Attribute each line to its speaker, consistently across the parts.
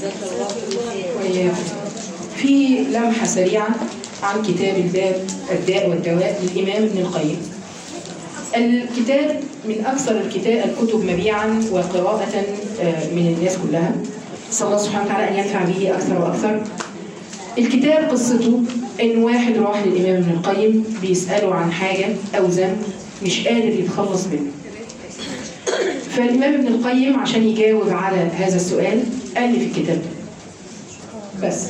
Speaker 1: في لمحة سريعة عن كتاب الباب الداء والدواء للإمام ابن القيم الكتاب من أكثر الكتاب الكتب مبيعا وقراءة آه، من الناس كلها صلى الله سبحانه وتعالى أن ينفع به أكثر وأكثر الكتاب قصته إن واحد راح للإمام ابن القيم بيسأله عن حاجة أو ذنب مش قادر يتخلص منه فالإمام ابن القيم عشان يجاوب على هذا السؤال ألف الكتاب ده بس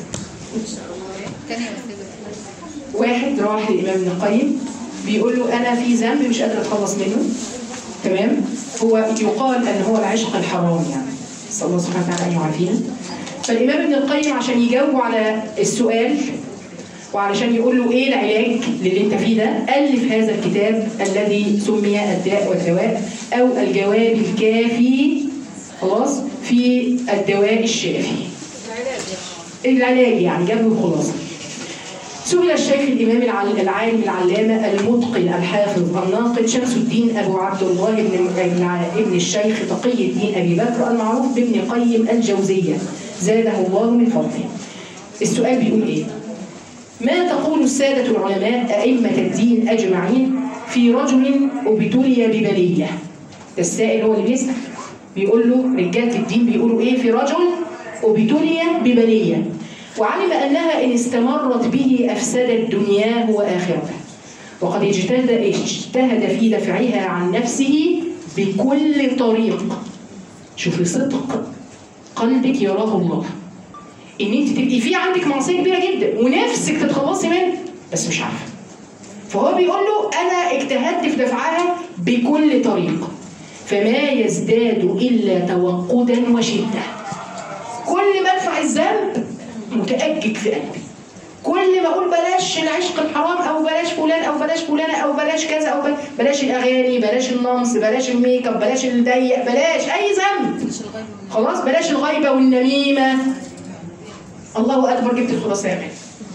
Speaker 1: واحد راح للإمام ابن القيم بيقول له أنا في ذنب مش قادر أتخلص منه تمام هو يقال أن هو العشق الحرام يعني صلى الله سبحانه وتعالى أن يعافينا فالإمام ابن القيم عشان يجاوب على السؤال وعلشان يقول له ايه العلاج للي انت فيه ده الف هذا الكتاب الذي سمي الداء والدواء او الجواب الكافي خلاص في الدواء الشافي العلاج يعني جاب له الخلاصه سئل الشيخ الامام العل- العالم العلامه المتقن الحافظ الناقد شمس الدين ابو عبد الله بن ابن ابن الشيخ تقي الدين ابي بكر المعروف بابن قيم الجوزيه زاده الله من فضله السؤال بيقول ايه ما تقول السادة العلماء أئمة الدين أجمعين في رجل ابتلي ببلية ده السائل هو اللي بيسأل بيقول له رجالة الدين بيقولوا إيه في رجل ابتلي ببلية وعلم أنها إن استمرت به أفسدت دنياه وآخرته وقد اجتهد اجتهد في دفعها عن نفسه بكل طريق شوفي صدق قلبك يراه الله ان انت تبقي في عندك معصيه كبيره جدا ونفسك تتخلصي منها بس مش عارفه فهو بيقول له انا اجتهدت في دفعها بكل طريق فما يزداد الا توقدا وشده كل ما ادفع الذنب متأجج في قلبي كل ما اقول بلاش العشق الحرام او بلاش فلان او بلاش فلانه او بلاش كذا او بل- بلاش الاغاني بلاش النمص بلاش الميك اب بلاش الضيق بلاش اي ذنب خلاص بلاش الغيبه والنميمه الله اكبر جبت الخلاصه يا مان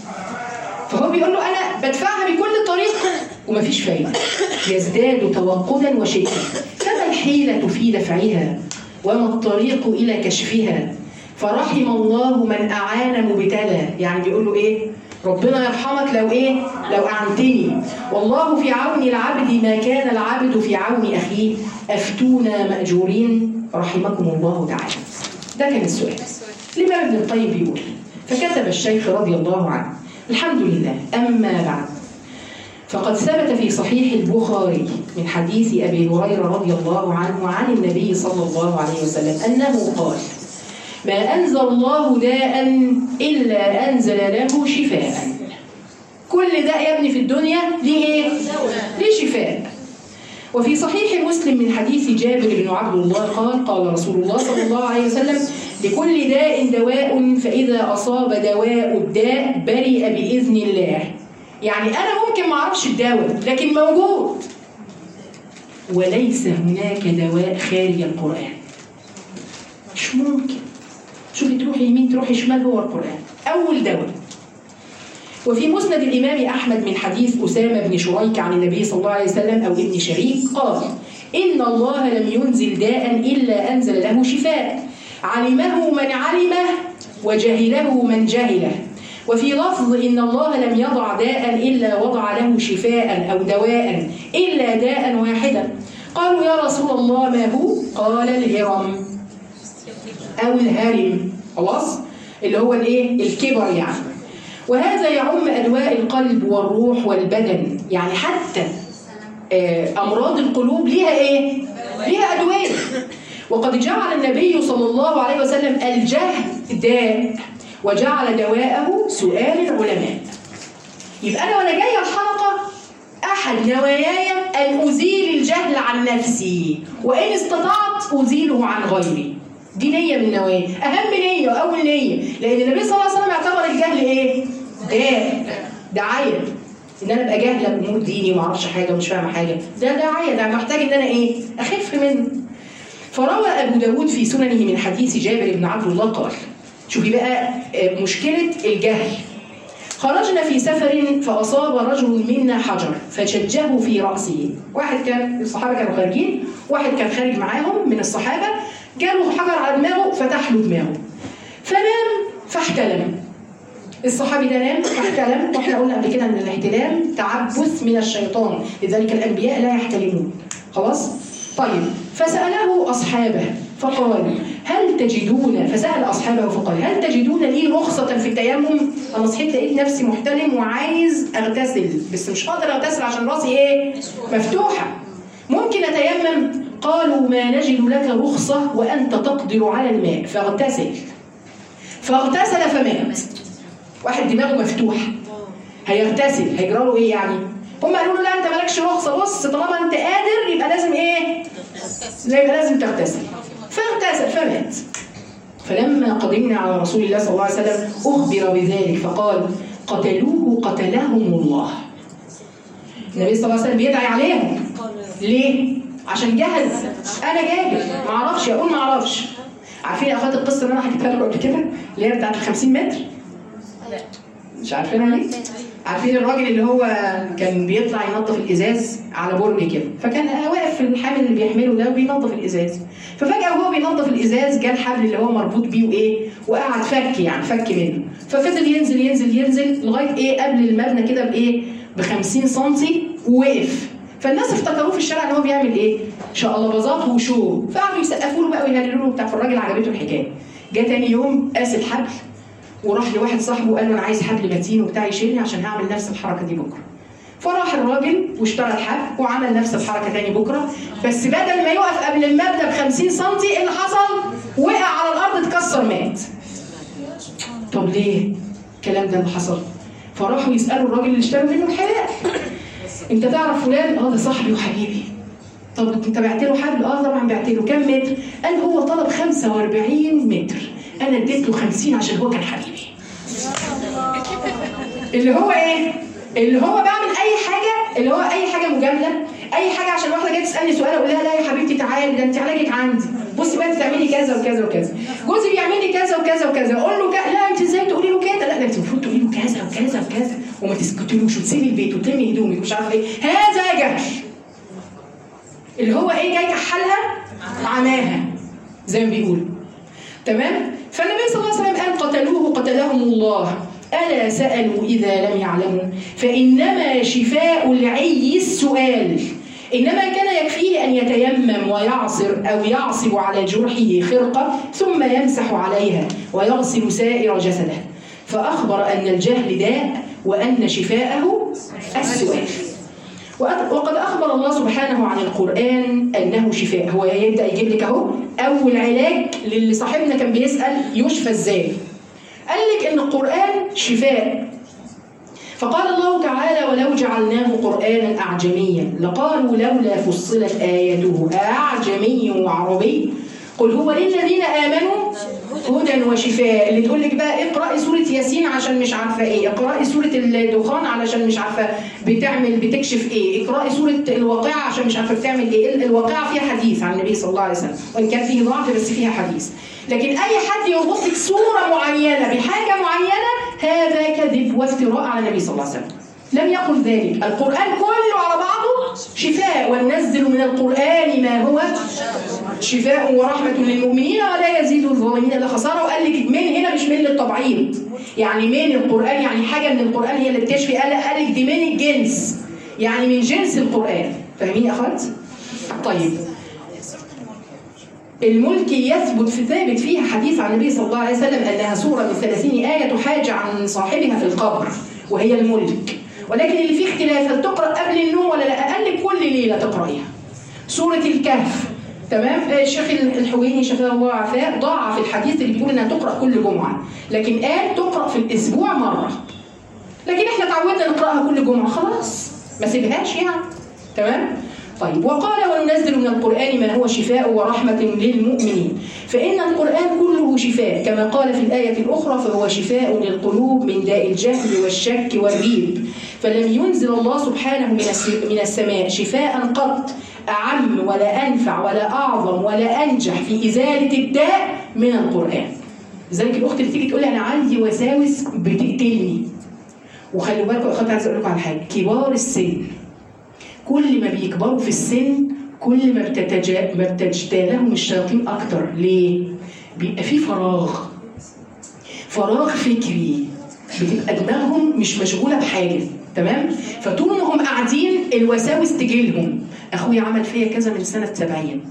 Speaker 1: فهو بيقول له انا بدفعها بكل طريق ومفيش فايده يزداد توقدا وشده فما الحيله في دفعها وما الطريق الى كشفها فرحم الله من اعان مبتلى يعني بيقول له ايه ربنا يرحمك لو ايه لو اعنتني والله في عون العبد ما كان العبد في عون اخيه افتونا ماجورين رحمكم الله تعالى ده كان السؤال الإمام ابن القيم بيقول فكتب الشيخ رضي الله عنه الحمد لله أما بعد فقد ثبت في صحيح البخاري من حديث أبي هريرة رضي الله عنه عن النبي صلى الله عليه وسلم أنه قال ما أنزل الله داء إلا أنزل له شفاء كل داء يا ابني في الدنيا ليه إيه؟ ليه شفاء وفي صحيح مسلم من حديث جابر بن عبد الله قال قال رسول الله صلى الله عليه وسلم لكل داء دواء فإذا أصاب دواء الداء برئ بإذن الله يعني أنا ممكن ما أعرفش الدواء لكن موجود وليس هناك دواء خارج القرآن مش ممكن شوفي تروحي يمين تروحي شمال هو القرآن أول دواء وفي مسند الإمام أحمد من حديث أسامة بن شريك عن النبي صلى الله عليه وسلم أو ابن شريك قال إن الله لم ينزل داء إلا أنزل له شفاء علمه من علمه وجهله من جهله وفي لفظ إن الله لم يضع داء إلا وضع له شفاء أو دواء إلا داء واحدا قالوا يا رسول الله ما هو قال الهرم أو الهرم خلاص اللي هو الايه الكبر يعني وهذا يعم أدواء القلب والروح والبدن يعني حتى آه، أمراض القلوب ليها إيه؟ ليها أدوية وقد جعل النبي صلى الله عليه وسلم الجهل داء وجعل دواءه سؤال العلماء يبقى أنا وأنا جاية الحلقة أحد نواياي أن أزيل الجهل عن نفسي وإن استطعت أزيله عن غيري دي نية من النوايا أهم نية وأول نية لأن النبي صلى الله عليه وسلم اعتبر الجهل إيه؟ داء دعاية إن أنا أبقى جاهلة بأمور ديني وما أعرفش حاجة ومش فاهمة حاجة ده دعاية ده محتاج إن أنا إيه؟ أخف منه فروى أبو داود في سننه من حديث جابر بن عبد الله قال شوفي بقى آه، مشكلة الجهل خرجنا في سفر فأصاب رجل منا حجر فشجه في رأسه واحد كان الصحابة كانوا خارجين واحد كان خارج معاهم من الصحابة جاله حجر على دماغه فتح له دماغه فمات فاحتلم الصحابي ده نام فاحتلم واحنا قلنا قبل كده ان الاحتلام تعبث من الشيطان لذلك الانبياء لا يحتلمون خلاص طيب فساله اصحابه فقال هل تجدون فسال اصحابه فقال هل تجدون لي رخصه في التيمم انا صحيت لقيت نفسي محتلم وعايز اغتسل بس مش قادر اغتسل عشان راسي ايه مفتوحه ممكن اتيمم قالوا ما نجد لك رخصه وانت تقدر على الماء فاغتسل فاغتسل فمات واحد دماغه مفتوح هيغتسل هيجرى له ايه يعني هم قالوا له لا انت مالكش رخصه بص طالما انت قادر يبقى لازم ايه يبقى لازم تغتسل فاغتسل فمات فلما قدمنا على رسول الله صلى الله عليه وسلم اخبر بذلك فقال قتلوه قتلهم الله النبي صلى الله عليه وسلم بيدعي عليهم ليه عشان جهل انا جاهل ما اعرفش اقول ما اعرفش عارفين يا اخوات القصه اللي انا حكيتها لكم قبل كده اللي هي بتاعت ال 50 متر مش عارفينها ليه؟ عارفين الراجل اللي هو كان بيطلع ينظف الازاز على برج كده فكان واقف في الحامل اللي بيحمله ده وبينظف الازاز ففجاه وهو بينظف الازاز جه الحبل اللي هو مربوط بيه وايه وقعد فك يعني فك منه ففضل ينزل ينزل ينزل لغايه ايه قبل المبنى كده بايه ب 50 سم ووقف فالناس افتكروه في الشارع ان هو بيعمل ايه؟ شقلباظات وشو فقعدوا يسقفوا له بقى ويهللوا له بتاع فالراجل عجبته الحكايه جه تاني يوم قاس الحبل وراح لواحد صاحبه وقال له انا عايز حبل متين وبتاع يشيلني عشان هعمل نفس الحركه دي بكره فراح الراجل واشترى الحبل وعمل نفس الحركه تاني بكره بس بدل ما يقف قبل المبنى ب 50 سم ايه اللي حصل؟ وقع على الارض اتكسر مات طب ليه؟ الكلام ده اللي حصل فراحوا يسالوا الراجل اللي اشتروا منه الحبال انت تعرف فلان اه ده صاحبي وحبيبي طب انت بعت له حبل اه طبعا بعت له كام متر قال هو طلب 45 متر انا اديت له 50 عشان هو كان حبيبي اللي هو ايه اللي هو بعمل اي حاجه اللي هو اي حاجه مجامله اي حاجه عشان واحده جايه تسالني سؤال اقول لها لا يا حبيبتي تعالي ده انت علاجك عندي بصي بقى انت تعملي كذا وكذا وكذا جوزي بيعمل لي كذا وكذا وكذا اقول له ك- لا انت ازاي تقولي له كده لا ده انت المفروض تقولي له كذا وكذا وكذا وما تسكتلوش وتسيبي البيت وتلمي هدومك ومش عارفه ايه هذا جهل اللي هو ايه جاي كحلها عماها زي ما بيقولوا تمام فالنبي صلى الله عليه وسلم قال قتلوه قتلهم الله ألا سألوا إذا لم يعلموا فإنما شفاء العي السؤال إنما كان يكفيه أن يتيمم ويعصر أو يعصب على جرحه خرقة ثم يمسح عليها ويغسل سائر جسده فأخبر أن الجهل داء وأن شفاءه السؤال وأ- وقد أخبر الله سبحانه عن القرآن أنه شفاء هو يبدأ يجيب لك أهو أول علاج للي صاحبنا كان بيسأل يشفى إزاي قال لك إن القرآن شفاء فقال الله تعالى ولو جعلناه قرآنا أعجميا لقالوا لولا فصلت آياته أعجمي وعربي قل هو للذين آمنوا هدى وشفاء اللي تقول لك بقى اقرأي سورة ياسين عشان مش عارفة ايه اقرأي سورة الدخان علشان مش عارفة بتعمل بتكشف ايه اقرأي سورة الواقعة عشان مش عارفة بتعمل ايه الواقعة فيها حديث عن النبي صلى الله عليه وسلم وإن كان فيه ضعف بس فيها حديث لكن أي حد يربط لك صورة معينة بحاجة معينة هذا كذب وافتراء على النبي صلى الله عليه وسلم لم يقل ذلك القرآن كله على بعضه شفاء وننزل من القرآن ما هو شفاء ورحمة للمؤمنين ولا يزيد الظالمين إلا خسارة وقال لك من هنا مش من للتبعيض يعني من القرآن يعني حاجة من القرآن هي اللي بتشفي قال قال لك دي من الجنس يعني من جنس القرآن فاهمين يا أخوات؟ طيب الملك يثبت في ثابت فيها حديث عن النبي صلى الله عليه وسلم أنها سورة من 30 آية تحاج عن صاحبها في القبر وهي الملك ولكن اللي فيه اختلاف هل تقرأ قبل النوم ولا لا أقل كل ليلة تقرأيها سورة الكهف تمام آه، الشيخ الحويني شفاه الله وعافاه ضاع في الحديث اللي بيقول انها تقرا كل جمعه لكن قال تقرا في الاسبوع مره لكن احنا اتعودنا نقراها كل جمعه خلاص ما سيبهاش يعني تمام طيب وقال وننزل من القرآن ما هو شفاء ورحمة للمؤمنين فإن القرآن كله شفاء كما قال في الآية الأخرى فهو شفاء للقلوب من داء الجهل والشك والريب فلم ينزل الله سبحانه من الس- من السماء شفاء قط أعم ولا أنفع ولا أعظم ولا أنجح في إزالة الداء من القرآن لذلك الأخت اللي تيجي تقول لي أنا عندي وساوس بتقتلني وخلوا بالكم يا اخواتي عايز اقول لكم على حاجه كبار السن كل ما بيكبروا في السن كل ما بتتجا ما بتجتالهم الشياطين اكتر ليه؟ بيبقى في فراغ فراغ فكري بتبقى دماغهم مش مشغوله بحاجه تمام فطول ما هم قاعدين الوساوس تجيلهم اخويا عمل فيا كذا من سنه 70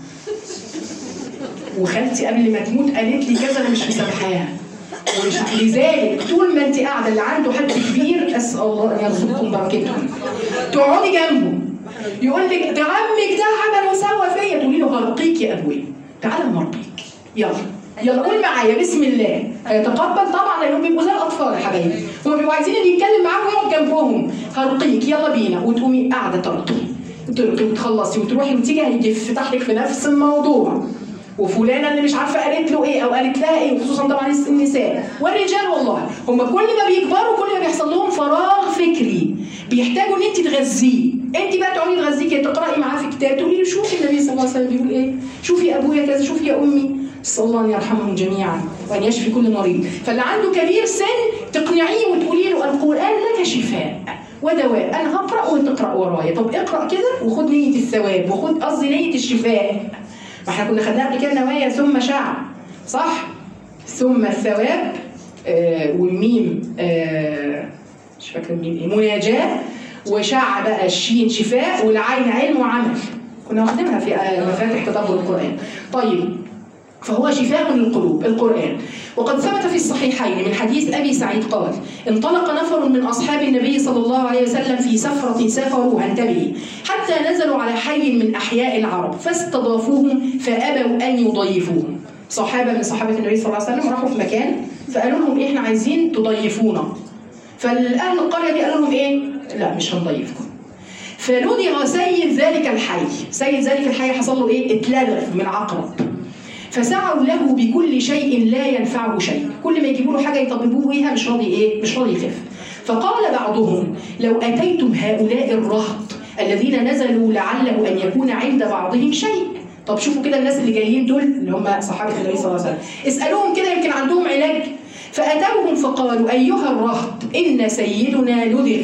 Speaker 1: وخالتي قبل ما تموت قالت لي كذا انا مش مسامحاها ومش لذلك طول ما انت قاعده اللي عنده حد كبير اسال الله ان يرزقكم بركتهم تقعدي جنبه يقول لك ده عمك ده عمل وسوى فيا تقولي له هرقيك يا ابويا تعالى مرقيك يلا يلا قول معايا بسم الله هيتقبل طبعا لانهم بيبقوا زي الاطفال يا حبايبي هم بيبقوا عايزين اللي يتكلم معاهم ويقعد جنبهم هرقيك يلا بينا وتقومي قاعده ترقي ترقي وتخلصي وتروحي وتيجي هيفتح لك في نفس الموضوع وفلانه اللي مش عارفه قالت له ايه او قالت لها ايه وخصوصا طبعا النساء والرجال والله هم كل ما بيكبروا كل ما بيحصل لهم فراغ فكري بيحتاجوا ان انت تغذيه انت بقى تقعدي تغذيكي تقراي معاه في كتاب تقولي له شوفي النبي صلى الله عليه وسلم بيقول ايه شوفي ابويا كذا شوفي يا امي صلى الله ان يرحمهم جميعا وان يشفي كل مريض فاللي عنده كبير سن تقنعيه وتقولي له القران لك شفاء ودواء انا هقرا وانت تقرا ورايا طب اقرا كده وخد نيه الثواب وخد قصدي نيه الشفاء ما احنا كنا خدناها قبل كده نوايا ثم شعب صح ثم الثواب آه والميم آه مش فاكره الميم ايه مناجاه وشع بقى الشين شفاء والعين علم وعمل كنا واخدينها في آه مفاتح تدبر القران طيب فهو شفاء للقلوب القرآن وقد ثبت في الصحيحين من حديث أبي سعيد قال انطلق نفر من أصحاب النبي صلى الله عليه وسلم في سفرة سافروها انتبهي حتى نزلوا على حي من أحياء العرب فاستضافوهم فأبوا أن يضيفوهم صحابة من صحابة النبي صلى الله عليه وسلم راحوا في مكان فقالوا لهم إحنا عايزين تضيفونا فالأهل القرية دي قالوا لهم إيه لا مش هنضيفكم فلدغ سيد ذلك الحي سيد ذلك الحي حصل له إيه اتلدغ من عقرب فسعوا له بكل شيء لا ينفعه شيء كل ما يجيبوا له حاجه يطببوه بيها مش راضي ايه مش راضي يخف فقال بعضهم لو اتيتم هؤلاء الرهط الذين نزلوا لعله ان يكون عند بعضهم شيء طب شوفوا كده الناس اللي جايين دول اللي هم صحابه النبي صلى الله عليه وسلم اسالوهم كده يمكن عندهم علاج فاتوهم فقالوا ايها الرهط ان سيدنا لدغ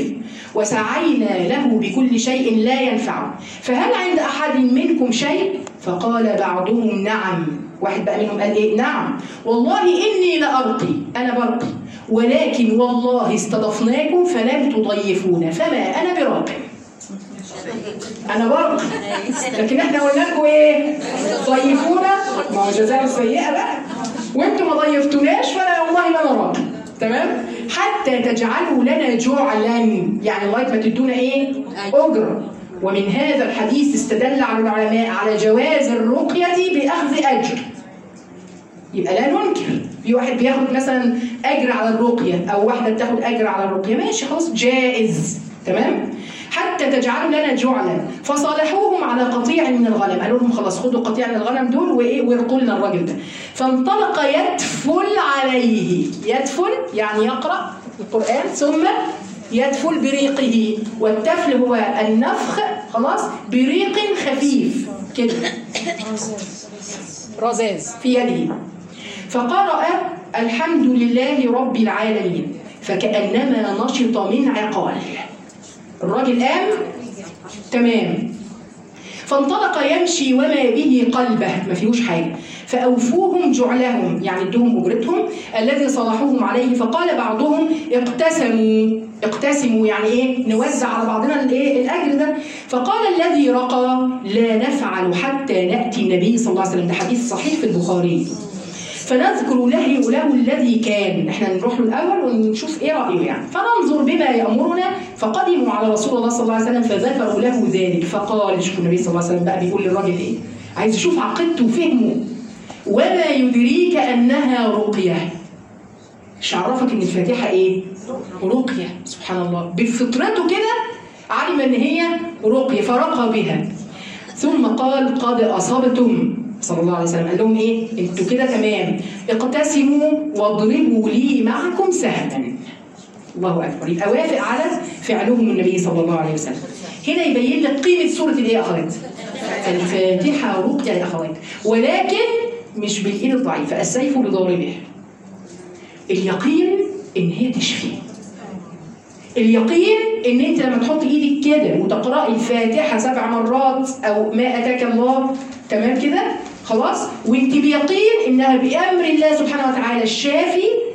Speaker 1: وسعينا له بكل شيء لا ينفعه فهل عند احد منكم شيء فقال بعضهم نعم واحد بقى منهم قال ايه نعم والله اني لارقي انا برقي ولكن والله استضفناكم فلم تضيفونا فما انا براق انا برقي لكن احنا قلنا لكم ايه ضيفونا ما هو جزاء السيئه بقى وانتم ما ضيفتوناش فانا والله ما انا راقي تمام حتى تجعلوا لنا جعلا يعني لغايه ما تدونا ايه اجره ومن هذا الحديث استدل على العلماء على جواز الرقية بأخذ أجر يبقى لا ننكر في واحد بياخد مثلا أجر على الرقية أو واحدة بتاخد أجر على الرقية ماشي خلاص جائز تمام حتى تجعلوا لنا جعلا فصالحوهم على قطيع من الغنم قالوا لهم خلاص خدوا قطيع من الغنم دول وايه وارقوا لنا الراجل ده فانطلق يدفل عليه يدفل يعني يقرا القران ثم يدفل بريقه والتفل هو النفخ خلاص بريق خفيف كده رزاز في يده فقرأ الحمد لله رب العالمين فكأنما نشط من عقال الراجل قام تمام فانطلق يمشي وما به قلبه ما فيهوش حاجه فاوفوهم جعلهم يعني ادوهم اجرتهم الذي صلحوهم عليه فقال بعضهم اقتسموا اقتسموا يعني ايه نوزع على بعضنا الايه الاجر ده فقال الذي رقى لا نفعل حتى ناتي النبي صلى الله عليه وسلم ده حديث صحيح في البخاري فنذكر له له الذي كان احنا نروح له الاول ونشوف ايه رايه يعني فننظر بما يامرنا فقدموا على رسول الله صلى الله عليه وسلم فذكروا له ذلك فقال شوف النبي صلى الله عليه وسلم بقى بيقول للراجل ايه عايز يشوف عقيدته وفهمه وما يدريك انها رقيه مش عرفك ان الفاتحه ايه رقيه سبحان الله بفطرته كده علم ان هي رقيه فرقى بها ثم قال قد اصبتم صلى الله عليه وسلم قال لهم ايه انتوا كده تمام اقتسموا واضربوا لي معكم سهما الله اكبر يبقى وافق على فعلهم النبي صلى الله عليه وسلم هنا يبين لك قيمه سوره الايه يا اخوات الفاتحه رقيه يا اخوات ولكن مش بالايد الضعيفه السيف لضاربه اليقين ان هي تشفي اليقين ان انت لما تحط ايدك كده وتقراي الفاتحه سبع مرات او ما اتاك الله تمام كده خلاص وانت بيقين انها بامر الله سبحانه وتعالى الشافي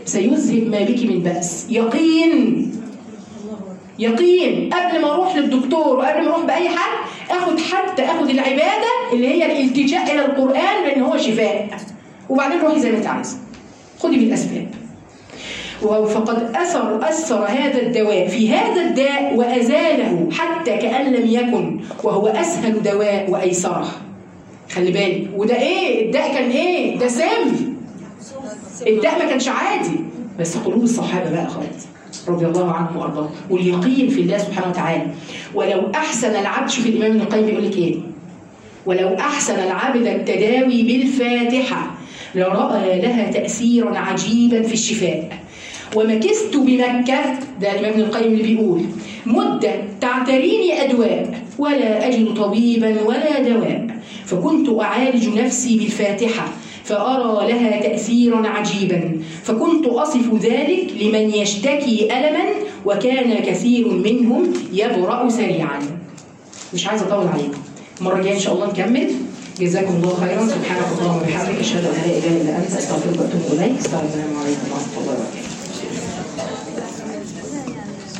Speaker 1: سيذهب ما بك من بأس يقين يقين قبل ما اروح للدكتور وقبل ما اروح باي حد اخد حتى اخد العباده اللي هي الالتجاء الى القران لان هو شفاء وبعدين روحي زي ما انت عايزه خدي بالاسباب فقد اثر اثر هذا الدواء في هذا الداء وازاله حتى كان لم يكن وهو اسهل دواء وايسره خلي بالك وده ايه الداء كان ايه ده سم الداء ما كانش عادي بس قلوب الصحابه بقى خالص رضي الله عنهم وارضاهم واليقين في الله سبحانه وتعالى ولو احسن العبد شوف الامام ابن القيم بيقول لك ايه ولو احسن العبد التداوي بالفاتحه لراى لها تاثيرا عجيبا في الشفاء ومكثت بمكه ده الامام ابن القيم اللي بيقول مده تعتريني ادواء ولا اجد طبيبا ولا دواء فكنت اعالج نفسي بالفاتحه فأرى لها تأثيرا عجيبا فكنت أصف ذلك لمن يشتكي ألما وكان كثير منهم يبرأ سريعا مش عايزة أطول عليكم المرة الجاية إن شاء الله نكمل جزاكم الله خيرا سبحانك اللهم وبحمدك أشهد أن لا إله إلا أنت أستغفرك وأتوب إليك السلام عليكم ورحمة الله